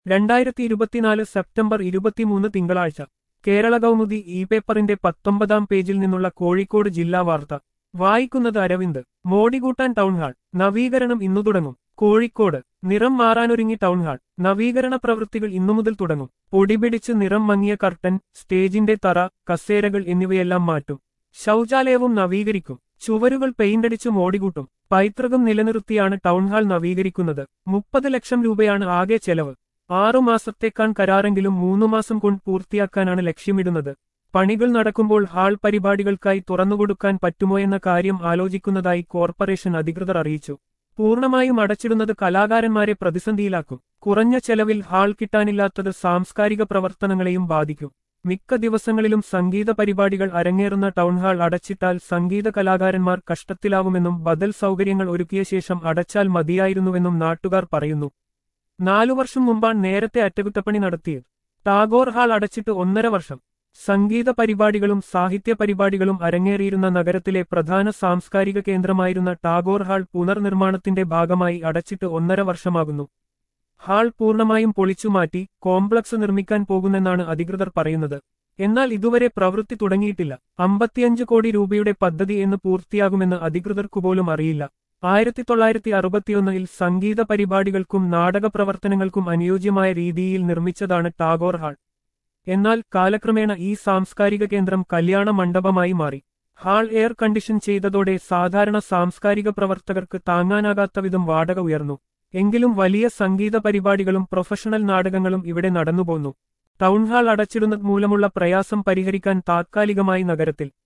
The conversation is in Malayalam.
രണ്ടായിരത്തി ഇരുപത്തിനാല് സെപ്റ്റംബർ ഇരുപത്തിമൂന്ന് തിങ്കളാഴ്ച കേരള കൗമുദി ഇ പേപ്പറിന്റെ പത്തൊമ്പതാം പേജിൽ നിന്നുള്ള കോഴിക്കോട് ജില്ലാ വാർത്ത വായിക്കുന്നത് അരവിന്ദ് മോടി കൂട്ടാൻ ടൗൺഹാൾ നവീകരണം ഇന്നു തുടങ്ങും കോഴിക്കോട് നിറം മാറാനൊരുങ്ങി ടൗൺഹാൾ നവീകരണ പ്രവൃത്തികൾ ഇന്നു മുതൽ തുടങ്ങും പൊടിപിടിച്ച് നിറം മങ്ങിയ കർട്ടൻ സ്റ്റേജിന്റെ തറ കസേരകൾ എന്നിവയെല്ലാം മാറ്റും ശൗചാലയവും നവീകരിക്കും ചുവരുകൾ പെയിന്റടിച്ച് മോടികൂട്ടും പൈതൃകം നിലനിർത്തിയാണ് ടൗൺഹാൾ നവീകരിക്കുന്നത് മുപ്പത് ലക്ഷം രൂപയാണ് ആകെ ചെലവ് ആറു മാസത്തേക്കാൺ കരാറെങ്കിലും മൂന്നു മാസം കൊണ്ട് പൂർത്തിയാക്കാനാണ് ലക്ഷ്യമിടുന്നത് പണികൾ നടക്കുമ്പോൾ ഹാൾ പരിപാടികൾക്കായി തുറന്നുകൊടുക്കാൻ പറ്റുമോയെന്ന കാര്യം ആലോചിക്കുന്നതായി കോർപ്പറേഷൻ അധികൃതർ അറിയിച്ചു പൂർണ്ണമായും അടച്ചിടുന്നത് കലാകാരന്മാരെ പ്രതിസന്ധിയിലാക്കും കുറഞ്ഞ ചെലവിൽ ഹാൾ കിട്ടാനില്ലാത്തത് സാംസ്കാരിക പ്രവർത്തനങ്ങളെയും ബാധിക്കും മിക്ക ദിവസങ്ങളിലും സംഗീത പരിപാടികൾ അരങ്ങേറുന്ന ടൗൺഹാൾ അടച്ചിട്ടാൽ സംഗീത കലാകാരന്മാർ കഷ്ടത്തിലാവുമെന്നും ബദൽ സൗകര്യങ്ങൾ ഒരുക്കിയ ശേഷം അടച്ചാൽ മതിയായിരുന്നുവെന്നും നാട്ടുകാർ പറയുന്നു നാലു വർഷം മുമ്പാണ് നേരത്തെ അറ്റകുറ്റപ്പണി നടത്തിയത് ടാഗോർ ഹാൾ അടച്ചിട്ട് ഒന്നര വർഷം സംഗീത പരിപാടികളും സാഹിത്യ പരിപാടികളും അരങ്ങേറിയിരുന്ന നഗരത്തിലെ പ്രധാന സാംസ്കാരിക കേന്ദ്രമായിരുന്ന ടാഗോർ ഹാൾ പുനർനിർമ്മാണത്തിന്റെ ഭാഗമായി അടച്ചിട്ട് ഒന്നര വർഷമാകുന്നു ഹാൾ പൂർണ്ണമായും പൊളിച്ചുമാറ്റി കോംപ്ലക്സ് നിർമ്മിക്കാൻ പോകുന്നെന്നാണ് അധികൃതർ പറയുന്നത് എന്നാൽ ഇതുവരെ പ്രവൃത്തി തുടങ്ങിയിട്ടില്ല അമ്പത്തിയഞ്ച് കോടി രൂപയുടെ പദ്ധതി എന്ന് പൂർത്തിയാകുമെന്ന് അധികൃതർക്കുപോലും അറിയില്ല ആയിരത്തി തൊള്ളായിരത്തി അറുപത്തിയൊന്നിൽ സംഗീത പരിപാടികൾക്കും നാടക പ്രവർത്തനങ്ങൾക്കും അനുയോജ്യമായ രീതിയിൽ നിർമ്മിച്ചതാണ് ടാഗോർ ഹാൾ എന്നാൽ കാലക്രമേണ ഈ സാംസ്കാരിക കേന്ദ്രം കല്യാണ മണ്ഡപമായി മാറി ഹാൾ എയർ കണ്ടീഷൻ ചെയ്തതോടെ സാധാരണ സാംസ്കാരിക പ്രവർത്തകർക്ക് താങ്ങാനാകാത്ത വിധം വാടക ഉയർന്നു എങ്കിലും വലിയ സംഗീത പരിപാടികളും പ്രൊഫഷണൽ നാടകങ്ങളും ഇവിടെ നടന്നുപോന്നു ടൗൺഹാൾ അടച്ചിടുന്നത് മൂലമുള്ള പ്രയാസം പരിഹരിക്കാൻ താത്കാലികമായി നഗരത്തിൽ